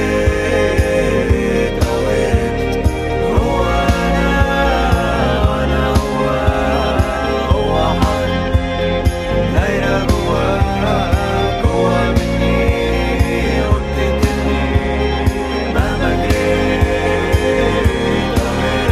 جريت او هربت هو انا وانا هو هو حرب دايرة جوا جوا مني وبتقتلني مهما جريت أو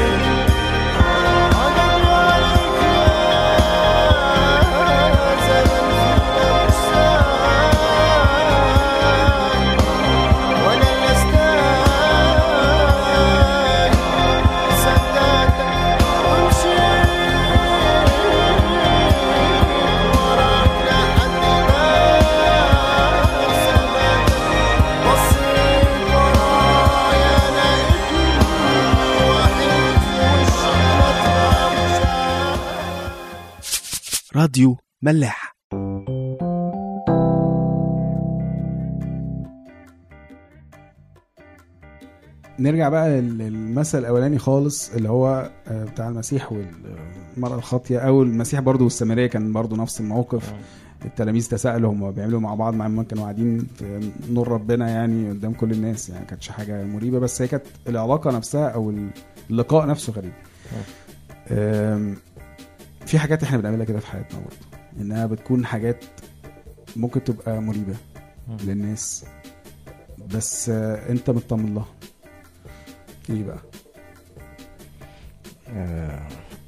راديو ملاح نرجع بقى لل- للمثل الاولاني خالص اللي هو آه، بتاع المسيح والمراه الخاطيه او المسيح برضو والسامريه كان برضو نفس الموقف التلاميذ تساءلوا هم بيعملوا مع بعض مع ما كانوا قاعدين في نور ربنا يعني قدام كل الناس يعني كانتش حاجه مريبه بس هي كانت العلاقه نفسها او اللقاء نفسه غريب آم، في حاجات احنا بنعملها كده في حياتنا برضه انها بتكون حاجات ممكن تبقى مريبه للناس بس آه، انت مطمن لها ايه بقى آه،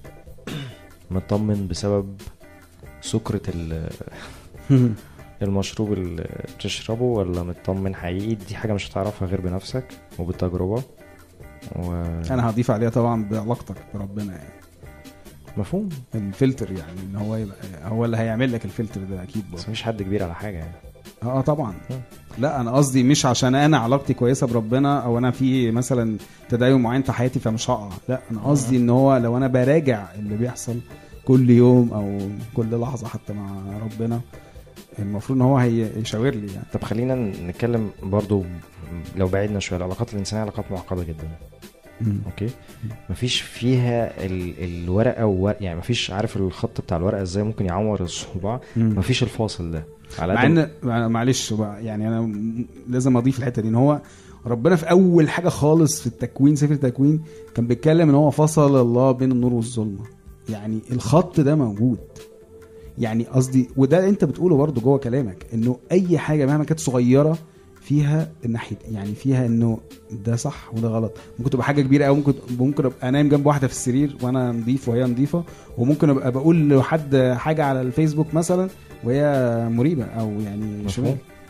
مطمن بسبب سكرة ال- المشروب اللي بتشربه ولا مطمن حقيقي دي حاجة مش هتعرفها غير بنفسك وبالتجربة و... انا هضيف عليها طبعا بعلاقتك بربنا يعني مفهوم الفلتر يعني ان هو يبقى هو اللي هيعمل لك الفلتر ده اكيد بس برضه مفيش حد كبير على حاجة يعني اه طبعا مم. لا انا قصدي مش عشان انا علاقتي كويسه بربنا او انا في مثلا تدين معين في حياتي فمش هقع لا انا قصدي ان هو لو انا براجع اللي بيحصل كل يوم او كل لحظه حتى مع ربنا المفروض ان هو هيشاور لي يعني طب خلينا نتكلم برضو لو بعدنا شوية العلاقات الإنسانية علاقات معقدة جدا اوكي مفيش فيها ال... الورقه و... يعني مفيش عارف الخط بتاع الورقه ازاي ممكن يعور الصباع مم. مفيش الفاصل ده على مع قد ان مع- معلش بقى يعني انا م- لازم اضيف الحته دي ان هو ربنا في اول حاجه خالص في التكوين سفر التكوين كان بيتكلم ان هو فصل الله بين النور والظلمه يعني الخط ده موجود يعني قصدي وده انت بتقوله برضه جوه كلامك انه اي حاجه مهما كانت صغيره فيها الناحيه يعني فيها انه ده صح وده غلط ممكن تبقى حاجه كبيره قوي ممكن ممكن ابقى نايم جنب واحده في السرير وانا نظيف وهي نظيفه وممكن ابقى بقول لحد حاجه على الفيسبوك مثلا وهي مريبه او يعني شمال مفهوم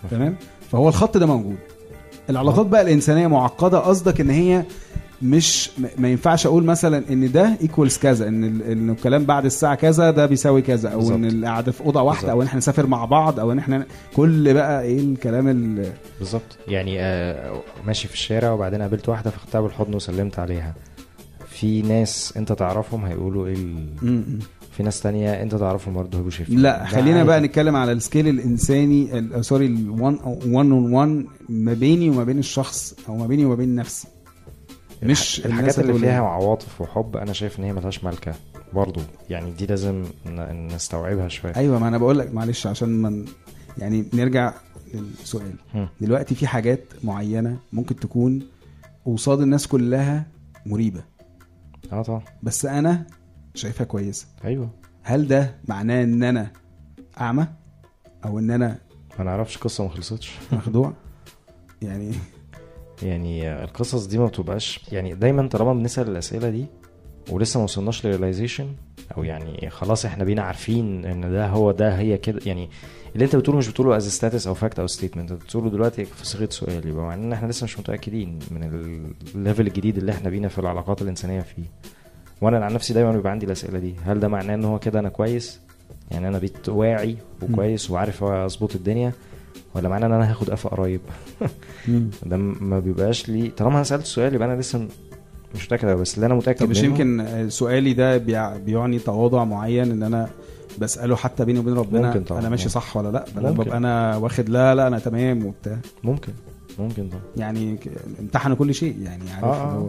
تمام فهو الخط ده موجود العلاقات بقى الانسانيه معقده قصدك ان هي مش م- ما ينفعش اقول مثلا ان ده ايكوالز كذا ان ال- ان الكلام بعد الساعه كذا ده بيساوي كذا او ان بالظبط. القعده في اوضه واحده بالظبط. او ان احنا نسافر مع بعض او ان احنا كل بقى ايه الكلام ال بالظبط يعني آه ماشي في الشارع وبعدين قابلت واحده فخدتها بالحضن وسلمت عليها في ناس انت تعرفهم هيقولوا ايه ال... م- م. في ناس تانية انت تعرفهم برضه هيبقوا شايفين لا ده خلينا عادي. بقى نتكلم على السكيل الانساني ال- سوري الوان وان اون وان ما بيني وما بين الشخص او ما بيني وما بين نفسي مش الحاجات الناس اللي هتقول فيها إيه. عواطف وحب انا شايف ان هي ملهاش ملكه برضه يعني دي لازم ن- نستوعبها شويه ايوه ما انا بقول لك معلش عشان من يعني نرجع للسؤال هم. دلوقتي في حاجات معينه ممكن تكون قصاد الناس كلها مريبه اه طبعا بس انا شايفها كويسه ايوه هل ده معناه ان انا اعمى او ان انا ما نعرفش قصه ما خلصتش مخدوع يعني يعني القصص دي ما بتبقاش يعني دايما طالما بنسال الاسئله دي ولسه ما وصلناش لريلايزيشن او يعني خلاص احنا بينا عارفين ان ده هو ده هي كده يعني اللي انت بتقوله مش بتقوله از ستاتس او فاكت او ستيتمنت انت بتقوله دلوقتي في صيغه سؤال يبقى معناه ان احنا لسه مش متاكدين من الليفل الجديد اللي احنا بينا في العلاقات الانسانيه فيه وانا عن نفسي دايما بيبقى عندي الاسئله دي هل ده معناه ان هو كده انا كويس يعني انا بقيت واعي وكويس وعارف اظبط الدنيا ولا معناه ان انا هاخد قفا قريب ده م- ما بيبقاش لي طالما انا سالت السؤال يبقى انا لسه م- مش متاكد أوي، بس اللي انا متاكد طب مش منه يمكن سؤالي ده بيع- بيعني تواضع معين ان انا بساله حتى بيني وبين ربنا ممكن طبعا. انا ماشي ممكن. صح ولا لا انا ممكن. ببقى انا واخد لا لا انا تمام وبتاع ممكن ممكن طبعا يعني ك- امتحنوا كل شيء يعني عارف آه، اللي آه. هو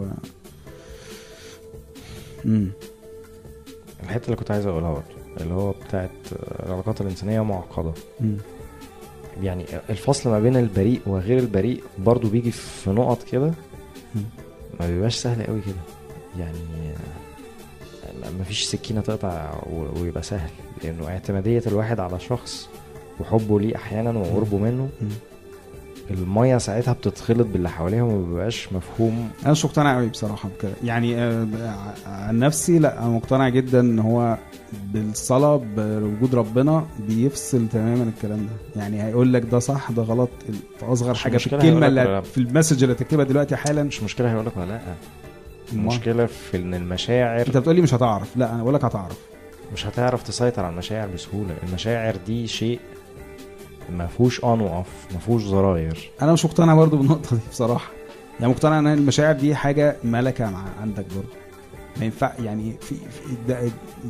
امم الحته اللي كنت عايز اقولها برضه اللي هو بتاعت العلاقات الانسانيه معقده مم. يعني الفصل ما بين البريء وغير البريء برضه بيجي في نقط كده مم. ما بيبقاش سهل قوي كده يعني ما فيش سكينه تقطع و- ويبقى سهل لانه اعتماديه الواحد على شخص وحبه ليه احيانا وقربه منه مم. الميه ساعتها بتتخلط باللي حواليها وما بيبقاش مفهوم انا مش مقتنع قوي بصراحه بكده يعني آه، ع- عن نفسي لا انا مقتنع جدا ان هو بالصلاه بوجود ربنا بيفصل تماما الكلام ده يعني هيقول لك ده صح ده غلط في اصغر مش حاجه في مشكلة الكلمه هيقول لك ولا اللي لا. في المسج اللي هتكتبها دلوقتي حالا مش مشكله هيقول لك ولا لا أمال. المشكله في ان المشاعر انت بتقولي مش هتعرف لا انا بقول لك هتعرف مش هتعرف تسيطر على المشاعر بسهوله المشاعر دي شيء ما فيهوش اون واوف ما فيهوش زراير انا مش مقتنع برضو بالنقطه دي بصراحه يعني مقتنع ان المشاعر دي حاجه ملكه مع عندك برضو ما ينفع يعني في, في ده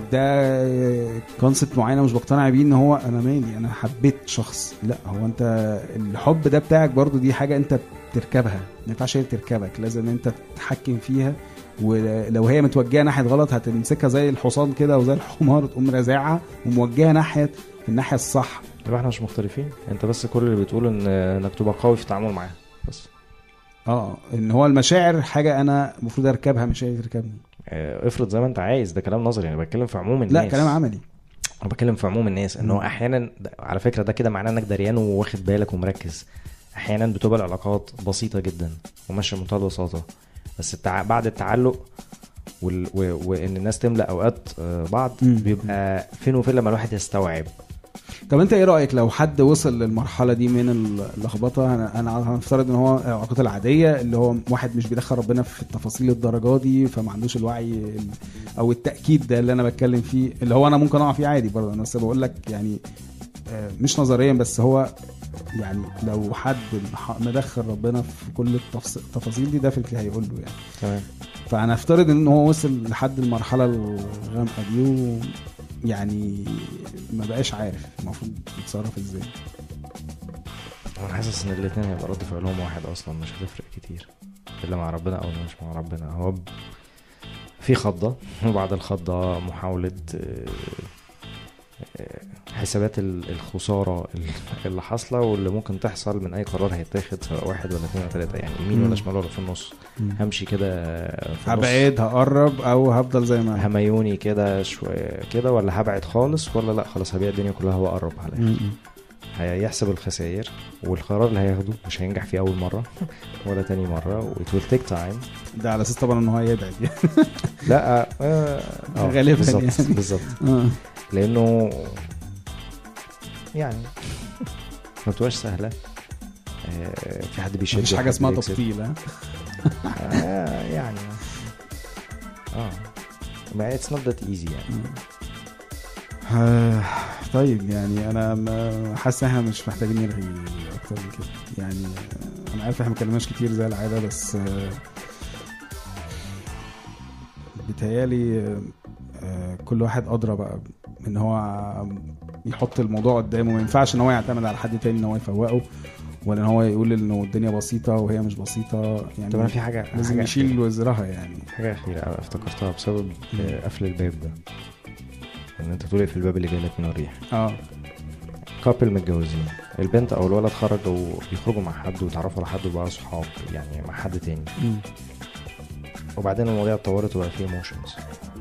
ده كونسبت معين أنا مش بقتنع بيه ان هو انا مالي انا حبيت شخص لا هو انت الحب ده بتاعك برضو دي حاجه انت بتركبها ما ينفعش هي تركبك لازم انت تتحكم فيها ولو هي متوجهه ناحيه غلط هتمسكها زي الحصان كده وزي الحمار تقوم رازعها وموجهه ناحيه الناحيه الصح يبقى احنا مش مختلفين انت بس كل اللي بتقول ان انك تبقى قوي في التعامل معاها بس اه ان هو المشاعر حاجه انا المفروض اركبها مش هي تركبني اه، افرض زي ما انت عايز ده كلام نظري انا بتكلم في عموم الناس لا كلام عملي انا بتكلم في عموم الناس ان هو مم. احيانا ده- على فكره ده كده معناه انك دريان وواخد بالك ومركز احيانا بتبقى العلاقات بسيطه جدا وماشيه بمنتهى البساطه بس التع... بعد التعلق وال... و... وان الناس تملا اوقات آه، بعض مم. بيبقى فين وفين لما الواحد يستوعب طب انت ايه رايك لو حد وصل للمرحله دي من اللخبطه انا انا هنفترض ان هو العلاقات العاديه اللي هو واحد مش بيدخل ربنا في التفاصيل الدرجه دي فما عندوش الوعي ال- او التاكيد ده اللي انا بتكلم فيه اللي هو انا ممكن اقع فيه عادي برضه انا بس بقول لك يعني آه، مش نظريا بس هو يعني لو حد مح- مدخل ربنا في كل التفص- التفاصيل دي ده في الكي هيقول له يعني تمام فانا افترض ان هو وصل لحد المرحله الغامقه دي ويعني ما بقاش عارف المفروض يتصرف ازاي انا حاسس ان الاثنين هيبقى رد فعلهم واحد اصلا مش هتفرق كتير الا مع ربنا او مش مع ربنا هو ب- في خضه وبعد الخضه محاوله آه، آه، حسابات ال- الخساره ال- اللي حاصله واللي ممكن تحصل من اي قرار هيتاخد سواء واحد ولا اثنين ولا ثلاثه يعني يمين مم. ولا شمال ولا في النص همشي كده في النص. هبعد هقرب او هفضل زي ما أنا. هميوني كده شويه كده ولا هبعد خالص ولا لا خلاص هبيع الدنيا كلها واقرب على الآخر. م- م. هيحسب الخسائر والقرار اللي هياخده مش هينجح فيه اول مره ولا تاني مره و it will take time ده على اساس طبعا ان هو هيبعد يعني لا آه آه غالباً بالظبط يعني. بالظبط آه. لانه يعني ما بتبقاش سهله آه، في حد بيشد مفيش حاجه وحد اسمها بيكسر. تبطيل ها آه يعني اه ما اتس نوت ذات ايزي يعني آه، طيب يعني انا ما- حاسس ان احنا مش محتاجين نرغي اكتر من كده يعني آه، انا عارف احنا ما اتكلمناش كتير زي العاده بس آه، بيتهيالي آه، آه، كل واحد ادرى بقى ان هو يحط الموضوع قدامه ما ينفعش ان هو يعتمد على حد تاني ان هو يفوقه ولا ان هو يقول انه الدنيا بسيطه وهي مش بسيطه يعني طب انا في حاجه لازم حاجه يشيل وزرها يعني حاجه اخيره افتكرتها بسبب آه، قفل الباب ده ان انت تقول في الباب اللي جاي لك من الريح اه كابل متجوزين البنت او الولد خرجوا بيخرجوا مع حد وتعرفوا على حد وبقوا صحاب يعني مع حد تاني مم. وبعدين المواضيع اتطورت وبقى فيه ايموشنز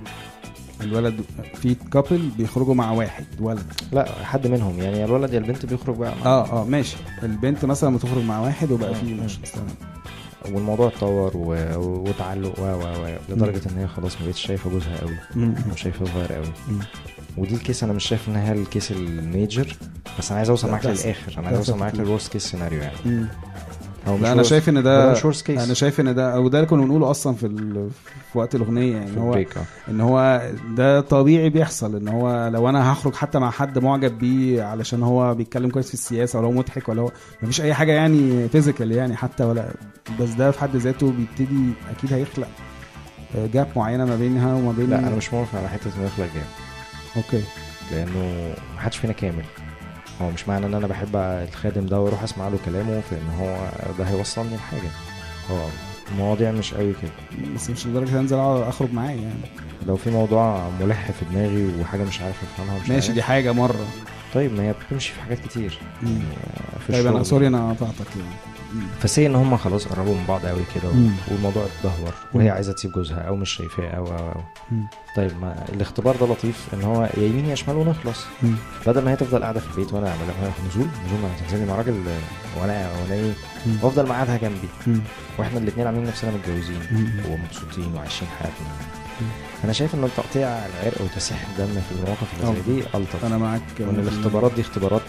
الولد في كابل بيخرجوا مع واحد ولد لا حد منهم يعني يا الولد يا البنت بيخرج بقى مع اه اه ماشي البنت مثلا بتخرج مع واحد وبقى آه، في آه. مش تمام والموضوع اتطور و... و- وتعلق و و و لدرجه ان هي خلاص ما بقتش شايفه جوزها قوي مم. او شايفه صغير قوي مم. ودي الكيس انا مش شايف ان هي الكيس الميجر بس انا عايز اوصل لا، معاك بتحصل. للاخر انا عايز اوصل بتحصل معاك كتير. للورست كيس سيناريو يعني مم. هو مش لا انا worst- شايف ان هو ده مش worst case. انا شايف ان ده او ده اللي كنا بنقوله اصلا في ال... في وقت الاغنيه يعني في هو البريك اه ان هو ده طبيعي بيحصل ان هو لو انا هخرج حتى مع حد معجب بيه علشان هو بيتكلم كويس في السياسه ولا هو مضحك ولا هو مفيش اي حاجه يعني فيزيكال يعني حتى ولا بس ده في حد ذاته بيبتدي اكيد هيخلق جاب معينه ما بينها وما بين لا انا مش موافق على حته انه يخلق جاب اوكي لانه محدش فينا كامل هو مش معنى ان انا بحب الخادم ده واروح اسمع له كلامه في ان هو ده هيوصلني لحاجه هو المواضيع مش قوي كده بس مش لدرجه انزل أقعد اخرج معاه يعني لو في موضوع ملح في دماغي وحاجه مش عارف افهمها ومش ماشي عارف دي حاجه مره طيب ما هي بتمشي في حاجات كتير مم. يعني في طيب انا الشغل. سوري انا قطعتك يعني مم. فسي ان هم خلاص قربوا من بعض قوي كده مم. والموضوع اتدهور مم. وهي عايزه تسيب جوزها او مش شايفاه او او او مم. طيب ما الاختبار ده لطيف ان هو يا يمين يا شمال ونخلص مم. بدل ما هي تفضل قاعده في البيت وانا اعمل لها نزول نزول ما تنزلي مع راجل آه، وانا وانا ايه مم. وافضل معادها جنبي مم. واحنا الاثنين عاملين نفسنا متجوزين مم. ومبسوطين وعايشين حياتنا انا شايف ان تقطيع العرق وتسيح الدم في المواقف اللي زي دي الطف انا معاك وان الاختبارات دي اختبارات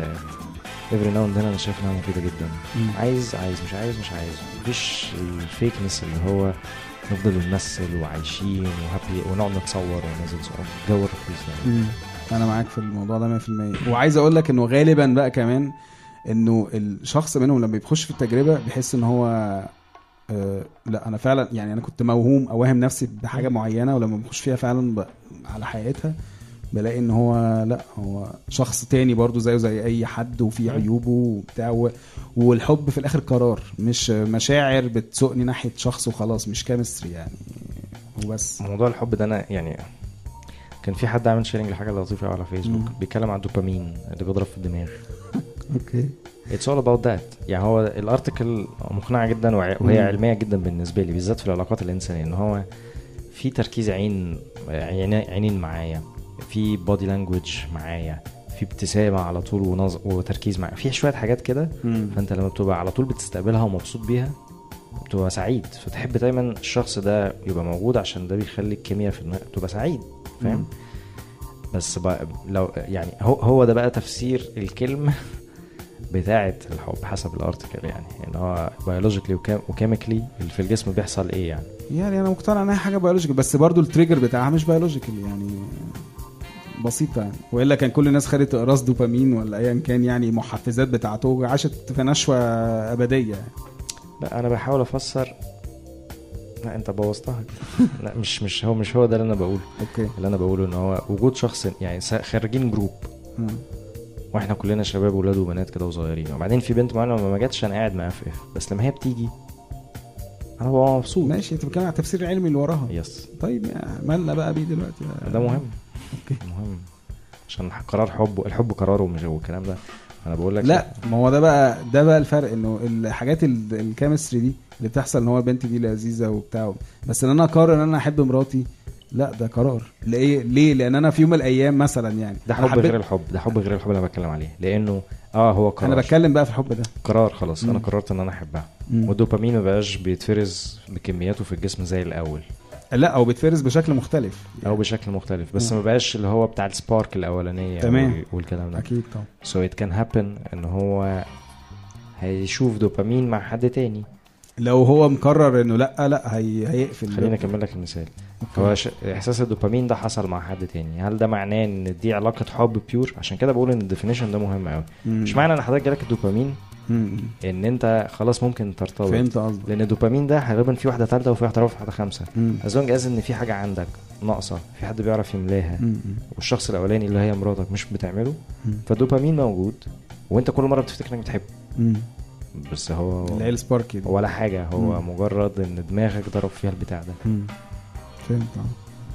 افري ناو اند انا شايف انها مفيده جدا مم. عايز عايز مش عايز مش عايز مفيش الفيكنس اللي هو نفضل نمثل وعايشين وهابي ونقعد نتصور وننزل صور جو الرخيص يعني مم. انا معاك في الموضوع ده 100% وعايز اقول لك انه غالبا بقى كمان انه الشخص منهم لما بيخش في التجربه بيحس ان هو آه لا انا فعلا يعني انا كنت موهوم او واهم نفسي بحاجه معينه ولما بخش فيها فعلا ب... على حقيقتها بلاقي ان هو لا هو شخص تاني برضو زيه زي اي حد وفيه عيوبه وبتاع و... والحب في الاخر قرار مش مشاعر بتسوقني ناحيه شخص وخلاص مش كيمستري يعني وبس موضوع الحب ده انا يعني كان في حد عامل شيرنج لحاجه لطيفه على فيسبوك مم. بيتكلم عن الدوبامين اللي بيضرب في الدماغ اوكي اتس اول اباوت ذات يعني هو الارتكل مقنعه جدا وع- وهي مم. علميه جدا بالنسبه لي بالذات في العلاقات الانسانيه ان هو في تركيز عين عين- عينين معايا في بودي لانجوج معايا في ابتسامه على طول ونظ... وتركيز معايا في شويه حاجات كده فانت لما بتبقى على طول بتستقبلها ومبسوط بيها بتبقى سعيد فتحب دايما الشخص ده يبقى موجود عشان ده بيخلي الكيمياء في النهايه بتبقى سعيد فاهم مم. بس بقى لو يعني هو هو ده بقى تفسير الكلمه بتاعه الحب حسب الارتكل يعني ان هو بيولوجيكلي وكيميكلي في الجسم بيحصل ايه يعني يعني انا مقتنع انها حاجه بيولوجيكال بس برضو التريجر بتاعها مش بيولوجيكال يعني بسيطه يعني والا كان كل الناس خدت اقراص دوبامين ولا ايا كان يعني محفزات بتاعته عاشت في نشوه ابديه يعني. لا انا بحاول افسر لا انت بوظتها لا مش مش هو مش هو ده اللي انا بقوله اوكي اللي انا بقوله ان هو وجود شخص يعني س- خارجين جروب مم. واحنا كلنا شباب ولاد وبنات كده وصغيرين وبعدين في بنت معينه لما ما جاتش انا قاعد معاها في اف بس لما هي بتيجي انا ببقى مبسوط ماشي انت بتتكلم على التفسير العلمي اللي وراها يس طيب يا مالنا بقى بيه دلوقتي ده مهم اوكي مهم عشان قرار حب الحب قرار ومش والكلام ده انا بقول لك لا ما هو ده بقى ده بقى الفرق انه الحاجات ال- الكيمستري دي اللي بتحصل ان هو البنت دي لذيذه وبتاع بس ان انا اقرر ان انا احب مراتي لا ده قرار ليه ليه لان انا في يوم من الايام مثلا يعني ده أنا حب حبيت- غير الحب ده حب غير الحب اللي انا بتكلم عليه لانه اه هو قرار انا بتكلم بقى في الحب ده قرار خلاص انا مم. قررت ان انا احبها مم. والدوبامين ما بقاش بيتفرز بكمياته في الجسم زي الاول لا او بيتفرز بشكل مختلف او بشكل مختلف بس مم. ما بقاش اللي هو بتاع السبارك الاولانيه تمام. وال- والكلام ده اكيد طبعا سو ات كان هابن ان هو هيشوف دوبامين مع حد تاني لو هو مقرر انه لا لا هي هيقفل خليني اكمل لك المثال هو ش... احساس الدوبامين ده حصل مع حد تاني هل ده معناه ان دي علاقه حب بيور عشان كده بقول ان الديفينيشن ده مهم قوي مم. مش معنى ان حضرتك جالك الدوبامين مم. ان انت خلاص ممكن ترتبط فهمت قصدك لان الدوبامين ده غالبا في واحده ثالثه وفي واحده رابعه وفي واحده خمسه مم. از لونج از ان في حاجه عندك ناقصه في حد بيعرف يملاها مم. والشخص الاولاني اللي هي مراتك مش بتعمله مم. فالدوبامين موجود وانت كل مره بتفتكر انك بتحبه مم. بس هو اللي هي السباركي دي. ولا حاجه هو مم. مجرد ان دماغك ضرب فيها البتاع ده مم. فهمت اه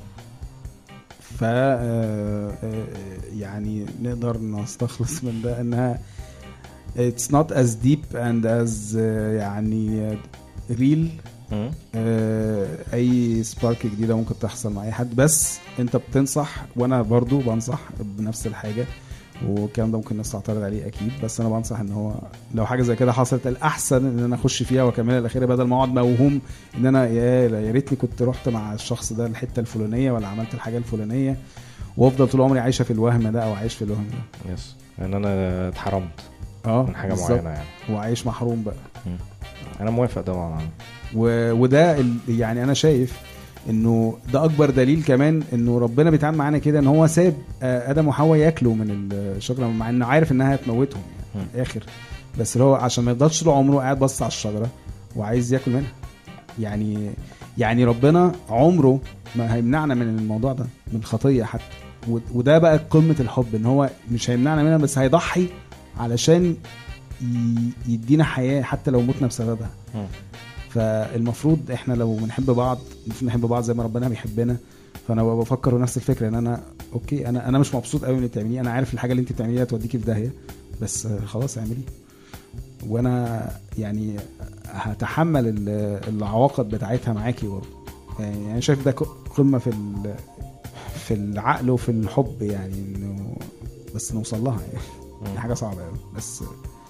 ف آه، آه، يعني نقدر نستخلص من ده انها it's not as deep and as آه، يعني real مم. آه، اي سبارك جديده ممكن تحصل مع اي حد بس انت بتنصح وانا برضو بنصح بنفس الحاجه والكلام ده ممكن الناس تعترض عليه اكيد بس انا بنصح ان هو لو حاجه زي كده حصلت الاحسن ان انا اخش فيها واكملها الاخيره بدل ما اقعد موهوم ان انا يا يا ريتني كنت رحت مع الشخص ده الحته الفلانيه ولا عملت الحاجه الفلانيه وافضل طول عمري عايشه في الوهم ده او عايش في الوهم ده يس ان انا اتحرمت اه من حاجه بالظبط. معينه يعني وعايش محروم بقى انا موافق طبعا و... وده ال... يعني انا شايف انه ده اكبر دليل كمان انه ربنا بيتعامل معانا كده ان هو ساب آه، ادم وحواء ياكلوا من الشجره مع انه عارف انها هتموتهم يعني في الاخر بس اللي هو عشان ما يفضلش طول عمره قاعد بص على الشجره وعايز ياكل منها يعني يعني ربنا عمره ما هيمنعنا من الموضوع ده من الخطيه حتى و- وده بقى قمه الحب ان هو مش هيمنعنا منها بس هيضحي علشان ي- يدينا حياه حتى لو متنا بسببها مم. فالمفروض احنا لو بنحب بعض المفروض نحب بعض زي ما ربنا بيحبنا فانا ببقى بفكر نفس الفكره ان انا اوكي انا انا مش مبسوط قوي من اللي بتعمليه انا عارف الحاجه اللي انت بتعمليها هتوديكي في داهيه بس آه، خلاص اعملي وانا يعني هتحمل ال- العواقب بتاعتها معاكي برضه يعني انا شايف ده ق- قمه في ال- في العقل وفي الحب يعني انه بس نوصل لها يعني دي حاجه صعبه قوي بس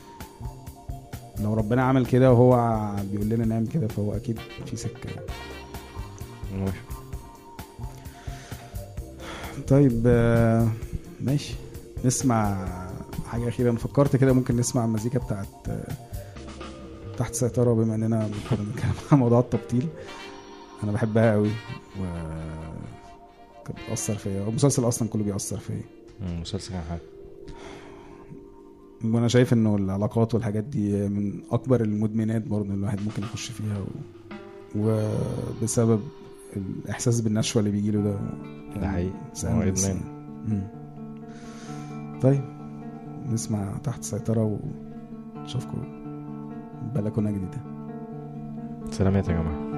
لو ربنا عمل كده وهو بيقول لنا نعمل كده فهو اكيد في سكه يعني. موافق. طيب آه، ماشي نسمع حاجه اخيره انا فكرت كده ممكن نسمع المزيكا بتاعت آه، تحت سيطره بما اننا كنا بنتكلم عن موضوع التبطيل انا بحبها قوي و كانت بتاثر فيا المسلسل اصلا كله بيأثر فيا مم، مسلسل كان حلو وانا شايف انه العلاقات والحاجات دي من اكبر المدمنات برضه اللي الواحد ممكن يخش فيها و... وبسبب الاحساس بالنشوه اللي بيجيله ده ده حقيقي. سألني هو بس- إدمان. مم. طيب نسمع تحت سيطرة ونشوفكم بلكونة جديدة سلامات يا جماعه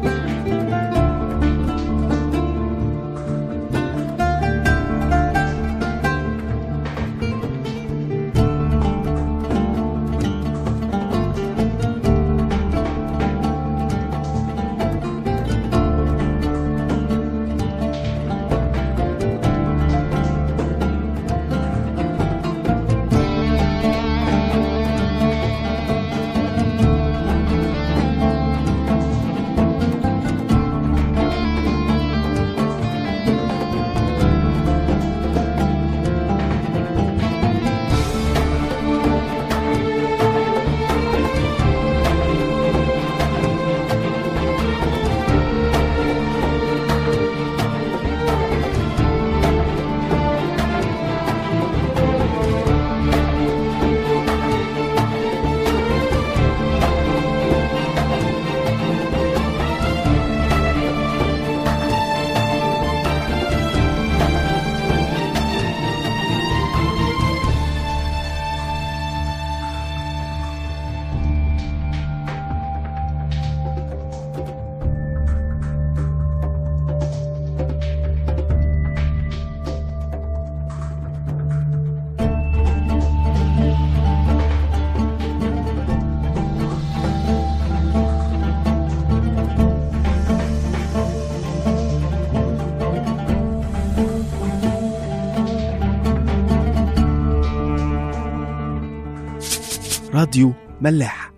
Thank راديو ملاح